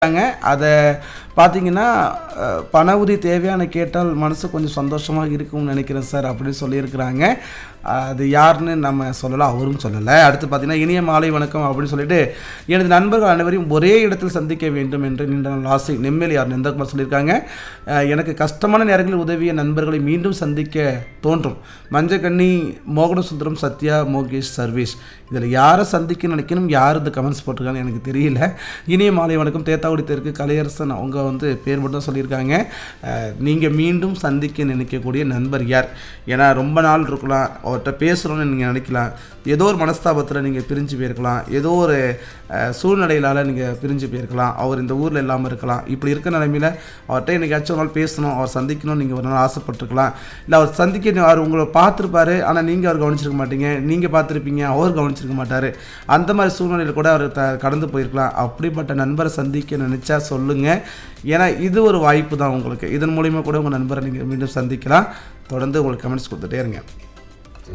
ங்க அதை பார்த்தீங்கன்னா அஹ், பண உதவி தேவையான கேட்டால் மனசு கொஞ்சம் சந்தோஷமாக இருக்கும்னு நினைக்கிறேன் சார் அப்படின்னு சொல்லியிருக்கிறாங்க அது யாருன்னு நம்ம சொல்லலாம் அவரும் சொல்லலை அடுத்து பார்த்தீங்கன்னா இனிய மாலை வணக்கம் அப்படின்னு சொல்லிட்டு எனது நண்பர்கள் அனைவரையும் ஒரே இடத்தில் சந்திக்க வேண்டும் என்று நீண்ட நாள் ஆசை நெம்மேலி யார் நந்தகுமார் சொல்லியிருக்காங்க அஹ், எனக்கு கஷ்டமான நேரங்களில் உதவிய நண்பர்களை மீண்டும் சந்திக்க தோன்றும் மஞ்சக்கண்ணி மோகனசுந்தரம் சத்யா மோகேஷ் சர்வேஷ் இதில் யாரை சந்திக்க நினைக்கணும் யார் இந்த கமெண்ட்ஸ் போட்டிருக்காங்கன்னு எனக்கு தெரியல இனிய மாலை வணக்கம் தேத்தாக்குடி தெற்கு கலையரசன் அவங்க வந்து பேர் மட்டும் சொல்லியிருக்காங்க நீங்கள் மீண்டும் சந்திக்க நினைக்கக்கூடிய நண்பர் யார் ஏன்னா ரொம்ப நாள் இருக்கலாம் அவர்கிட்ட பேசுகிறோன்னு நீங்கள் நினைக்கலாம் ஏதோ ஒரு மனஸ்தாபத்தில் நீங்கள் பிரிஞ்சு போயிருக்கலாம் ஏதோ ஒரு அஹ், சூழ்நிலையிலால் நீங்கள் பிரிஞ்சு போயிருக்கலாம் அவர் இந்த ஊரில் இல்லாமல் இருக்கலாம் இப்படி இருக்க நிலைமையில் அவர்கிட்ட என்னைக்காச்சும் ஒரு நாள் பேசணும் அவர் சந்திக்கணும்னு நீங்கள் ஒரு நாள் ஆசைப்பட்டிருக்கலாம் இல்லை அவர் சந்திக்க அவர் உங்களை பார்த்துருப்பாரு ஆனால் நீங்கள் அவர் கவனிச்சிருக்க மாட்டீங்க நீங்கள் பார்த்துருப்பீங்க அவர் கவனிச்சிருக்க மாட்டார் அந்த மாதிரி சூழ்நிலையில் கூட அவர் த கடந்து போயிருக்கலாம் அப்படிப்பட்ட நண்பரை சந்திக்க நினச்சா சொல்லுங்கள் ஏன்னா இது ஒரு வாய்ப்பு தான் உங்களுக்கு இதன் மூலிமா கூட உங்கள் நண்பரை நீங்கள் மீண்டும் சந்திக்கலாம் தொடர்ந்து உங்களுக்கு கமெண்ட்ஸ் கொடுத்துட்டே இருங்க